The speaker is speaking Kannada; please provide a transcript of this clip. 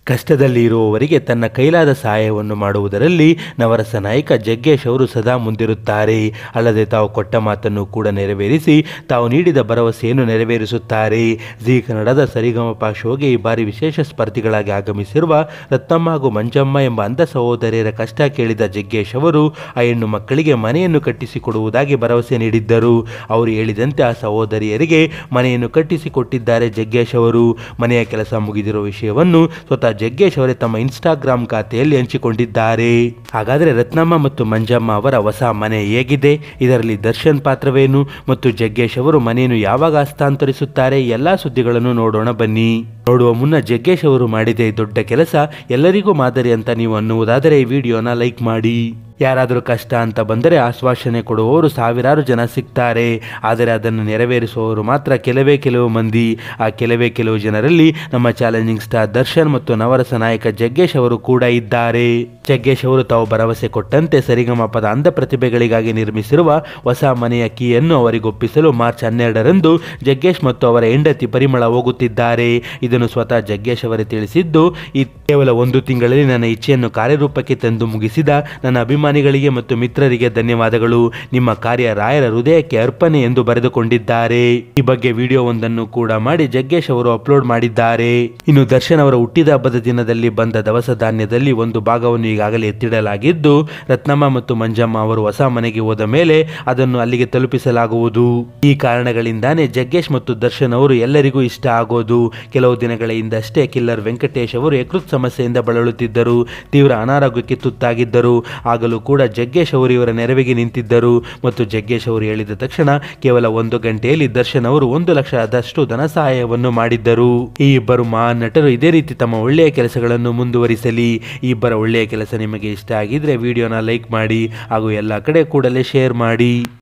ಕಷ್ಟದಲ್ಲಿ ಇರುವವರಿಗೆ ತನ್ನ ಕೈಲಾದ ಸಹಾಯವನ್ನು ಮಾಡುವುದರಲ್ಲಿ ನವರಸ ನಾಯಕ ಜಗ್ಗೇಶ್ ಅವರು ಸದಾ ಮುಂದಿರುತ್ತಾರೆ ಅಲ್ಲದೆ ತಾವು ಕೊಟ್ಟ ಮಾತನ್ನು ಕೂಡ ನೆರವೇರಿಸಿ ತಾವು ನೀಡಿದ ಭರವಸೆಯನ್ನು ನೆರವೇರಿಸುತ್ತಾರೆ ಜಿ ಕನ್ನಡದ ಸರಿಗಮಪ ಶೋಗೆ ಈ ಬಾರಿ ವಿಶೇಷ ಸ್ಪರ್ಧಿಗಳಾಗಿ ಆಗಮಿಸಿರುವ ರತ್ನಮ್ಮ ಹಾಗೂ ಮಂಜಮ್ಮ ಎಂಬ ಅಂಧ ಸಹೋದರಿಯರ ಕಷ್ಟ ಕೇಳಿದ ಜಗ್ಗೇಶ್ ಅವರು ಆ ಹೆಣ್ಣು ಮಕ್ಕಳಿಗೆ ಮನೆಯನ್ನು ಕಟ್ಟಿಸಿಕೊಡುವುದಾಗಿ ಭರವಸೆ ನೀಡಿದ್ದರು ಅವರು ಹೇಳಿದಂತೆ ಆ ಸಹೋದರಿಯರಿಗೆ ಮನೆಯನ್ನು ಕಟ್ಟಿಸಿಕೊಟ್ಟಿದ್ದಾರೆ ಜಗ್ಗೇಶ್ ಅವರು ಮನೆಯ ಕೆಲಸ ಮುಗಿದಿರುವ ವಿಷಯವನ್ನು ಸ್ವತಃ ಜಗ್ಗೇಶ್ ಅವರೇ ತಮ್ಮ ಇನ್ಸ್ಟಾಗ್ರಾಮ್ ಖಾತೆಯಲ್ಲಿ ಹಂಚಿಕೊಂಡಿದ್ದಾರೆ ಹಾಗಾದರೆ ರತ್ನಮ್ಮ ಮತ್ತು ಮಂಜಮ್ಮ ಅವರ ಹೊಸ ಮನೆ ಹೇಗಿದೆ ಇದರಲ್ಲಿ ದರ್ಶನ್ ಪಾತ್ರವೇನು ಮತ್ತು ಜಗ್ಗೇಶ್ ಅವರು ಮನೆಯನ್ನು ಯಾವಾಗ ಹಸ್ತಾಂತರಿಸುತ್ತಾರೆ ಎಲ್ಲ ಸುದ್ದಿಗಳನ್ನು ನೋಡೋಣ ಬನ್ನಿ ನೋಡುವ ಮುನ್ನ ಜಗ್ಗೇಶ್ ಅವರು ಮಾಡಿದ ಈ ದೊಡ್ಡ ಕೆಲಸ ಎಲ್ಲರಿಗೂ ಮಾದರಿ ಅಂತ ನೀವು ಅನ್ನುವುದಾದರೆ ಈ ವಿಡಿಯೋನ ಲೈಕ್ ಮಾಡಿ ಯಾರಾದರೂ ಕಷ್ಟ ಅಂತ ಬಂದರೆ ಆಶ್ವಾಸನೆ ಕೊಡುವವರು ಸಾವಿರಾರು ಜನ ಸಿಗ್ತಾರೆ ಆದರೆ ಅದನ್ನು ನೆರವೇರಿಸುವವರು ಮಾತ್ರ ಕೆಲವೇ ಕೆಲವು ಮಂದಿ ಆ ಕೆಲವೇ ಕೆಲವು ಜನರಲ್ಲಿ ನಮ್ಮ ಚಾಲೆಂಜಿಂಗ್ ಸ್ಟಾರ್ ದರ್ಶನ್ ಮತ್ತು ನವರಸ ನಾಯಕ ಜಗ್ಗೇಶ್ ಅವರು ಕೂಡ ಇದ್ದಾರೆ ಜಗ್ಗೇಶ್ ಅವರು ತಾವು ಭರವಸೆ ಕೊಟ್ಟಂತೆ ಸರಿಗಮಪದ ಅಂಧ ಪ್ರತಿಭೆಗಳಿಗಾಗಿ ನಿರ್ಮಿಸಿರುವ ಹೊಸ ಮನೆಯ ಕೀಯನ್ನು ಅವರಿಗೊಪ್ಪಿಸಲು ಮಾರ್ಚ್ ಹನ್ನೆರಡರಂದು ಜಗ್ಗೇಶ್ ಮತ್ತು ಅವರ ಹೆಂಡತಿ ಪರಿಮಳ ಹೋಗುತ್ತಿದ್ದಾರೆ ಇದನ್ನು ಸ್ವತಃ ಜಗ್ಗೇಶ್ ಅವರೇ ತಿಳಿಸಿದ್ದು ಈ ಕೇವಲ ಒಂದು ತಿಂಗಳಲ್ಲಿ ನನ್ನ ಇಚ್ಛೆಯನ್ನು ಕಾರ್ಯರೂಪಕ್ಕೆ ತಂದು ಮುಗಿಸಿದ ನನ್ನ ಅಭಿಮಾನಿಗಳಿಗೆ ಮತ್ತು ಮಿತ್ರರಿಗೆ ಧನ್ಯವಾದಗಳು ನಿಮ್ಮ ಕಾರ್ಯ ರಾಯರ ಹೃದಯಕ್ಕೆ ಅರ್ಪಣೆ ಎಂದು ಬರೆದುಕೊಂಡಿದ್ದಾರೆ ಈ ಬಗ್ಗೆ ವಿಡಿಯೋವೊಂದನ್ನು ಕೂಡ ಮಾಡಿ ಜಗ್ಗೇಶ್ ಅವರು ಅಪ್ಲೋಡ್ ಮಾಡಿದ್ದಾರೆ ಇನ್ನು ದರ್ಶನ್ ಅವರ ಹುಟ್ಟಿದ ಹಬ್ಬದ ದಿನದಲ್ಲಿ ಬಂದ ದವಸ ಧಾನ್ಯದಲ್ಲಿ ಒಂದು ಭಾಗವನ್ನು ಈಗಾಗಲೇ ಎತ್ತಿಡಲಾಗಿದ್ದು ರತ್ನಮ್ಮ ಮತ್ತು ಮಂಜಮ್ಮ ಅವರು ಹೊಸ ಮನೆಗೆ ಹೋದ ಮೇಲೆ ಅದನ್ನು ಅಲ್ಲಿಗೆ ತಲುಪಿಸಲಾಗುವುದು ಈ ಕಾರಣಗಳಿಂದಾನೇ ಜಗ್ಗೇಶ್ ಮತ್ತು ದರ್ಶನ್ ಅವರು ಎಲ್ಲರಿಗೂ ಇಷ್ಟ ಆಗೋದು ಕೆಲವು ದಿನಗಳ ಹಿಂದಷ್ಟೇ ಕಿಲ್ಲರ್ ವೆಂಕಟೇಶ್ ಅವರು ಯಕೃತ್ ಸಮಸ್ಯೆಯಿಂದ ಬಳಲುತ್ತಿದ್ದರು ತೀವ್ರ ಅನಾರೋಗ್ಯಕ್ಕೆ ತುತ್ತಾಗಿದ್ದರು ಆಗಲೂ ಕೂಡ ಜಗ್ಗೇಶ್ ಅವರು ಇವರ ನೆರವಿಗೆ ನಿಂತಿದ್ದರು ಮತ್ತು ಜಗ್ಗೇಶ್ ಅವರು ಹೇಳಿದ ತಕ್ಷಣ ಕೇವಲ ಒಂದು ಗಂಟೆಯಲ್ಲಿ ದರ್ಶನ್ ಅವರು ಒಂದು ಲಕ್ಷದಷ್ಟು ಧನ ಸಹಾಯವನ್ನು ಮಾಡಿದ್ದರು ಈ ಇಬ್ಬರು ಮಹಾನ್ ನಟರು ಇದೇ ರೀತಿ ತಮ್ಮ ಒಳ್ಳೆಯ ಕೆಲಸಗಳನ್ನು ಮುಂದುವರಿಸಲಿ ಈ ಇಬ್ಬರ ಒಳ್ಳೆಯ ಕೆಲಸ ನಿಮಗೆ ಇಷ್ಟ ಆಗಿದ್ರೆ ವಿಡಿಯೋನ ಲೈಕ್ ಮಾಡಿ ಹಾಗೂ ಎಲ್ಲ ಕಡೆ ಕೂಡಲೇ ಶೇರ್ ಮಾಡಿ